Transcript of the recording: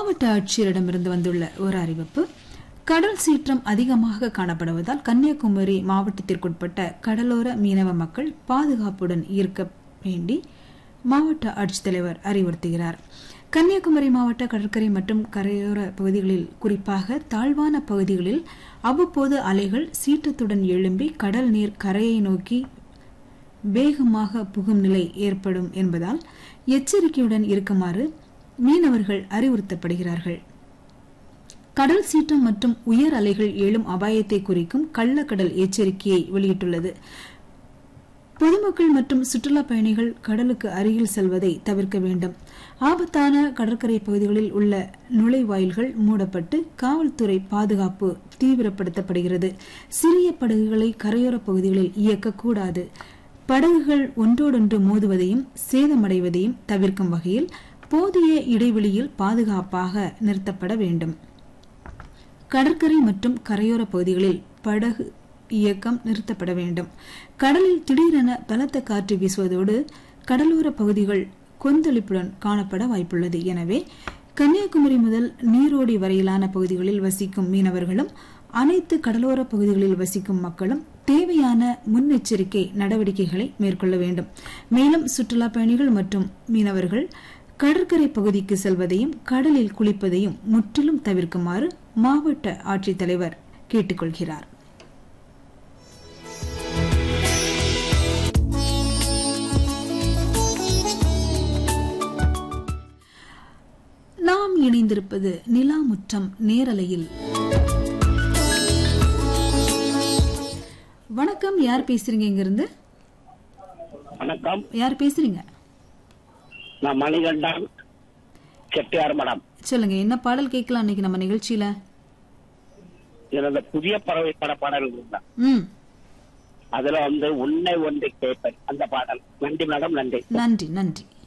மாவட்ட ஆட்சியரிடமிருந்து வந்துள்ள ஒரு அறிவிப்பு கடல் சீற்றம் அதிகமாக காணப்படுவதால் கன்னியாகுமரி மாவட்டத்திற்குட்பட்ட கடலோர மீனவ மக்கள் பாதுகாப்புடன் இருக்க வேண்டி மாவட்ட ஆட்சித்தலைவர் அறிவுறுத்துகிறார் கன்னியாகுமரி மாவட்ட கடற்கரை மற்றும் கரையோர பகுதிகளில் குறிப்பாக தாழ்வான பகுதிகளில் அவ்வப்போது அலைகள் சீற்றத்துடன் எழும்பி கடல் நீர் கரையை நோக்கி வேகமாக புகும் நிலை ஏற்படும் என்பதால் எச்சரிக்கையுடன் இருக்குமாறு மீனவர்கள் அறிவுறுத்தப்படுகிறார்கள் கடல் சீற்றம் மற்றும் உயர் அலைகள் எழும் அபாயத்தை குறிக்கும் கள்ளக்கடல் எச்சரிக்கையை வெளியிட்டுள்ளது பொதுமக்கள் மற்றும் சுற்றுலா பயணிகள் கடலுக்கு அருகில் செல்வதை தவிர்க்க வேண்டும் ஆபத்தான கடற்கரை பகுதிகளில் உள்ள நுழைவாயில்கள் மூடப்பட்டு காவல்துறை பாதுகாப்பு தீவிரப்படுத்தப்படுகிறது சிறிய படகுகளை கரையோர பகுதிகளில் இயக்கக்கூடாது படகுகள் ஒன்றோடொன்று மோதுவதையும் சேதமடைவதையும் தவிர்க்கும் வகையில் போதிய இடைவெளியில் பாதுகாப்பாக நிறுத்தப்பட வேண்டும் கடற்கரை மற்றும் கரையோர பகுதிகளில் படகு இயக்கம் நிறுத்தப்பட வேண்டும் கடலில் திடீரென பலத்த காற்று வீசுவதோடு கடலோர பகுதிகள் கொந்தளிப்புடன் காணப்பட வாய்ப்புள்ளது எனவே கன்னியாகுமரி முதல் நீரோடி வரையிலான பகுதிகளில் வசிக்கும் மீனவர்களும் அனைத்து கடலோர பகுதிகளில் வசிக்கும் மக்களும் தேவையான முன்னெச்சரிக்கை நடவடிக்கைகளை மேற்கொள்ள வேண்டும் மேலும் சுற்றுலா பயணிகள் மற்றும் மீனவர்கள் கடற்கரை பகுதிக்கு செல்வதையும் கடலில் குளிப்பதையும் முற்றிலும் தவிர்க்குமாறு மாவட்ட ஆட்சித்தலைவர் கேட்டுக்கொள்கிறார் நாம் இணைந்திருப்பது நிலாமுற்றம் நேரலையில் வணக்கம் யார் பேசுறீங்க இங்கிருந்து வணக்கம் யார் பேசுறீங்க நான் மணிகண்டன் செட்டியார் மடம் சொல்லுங்க என்ன பாடல் கேட்கலாம் இன்னைக்கு நம்ம நிகழ்ச்சியில எனது புதிய பறவை பட பாடல் இருந்தா ம் அதுல வந்து உன்னை ஒன்று கேட்பேன் அந்த பாடல் நன்றி மேடம் நன்றி நன்றி நன்றி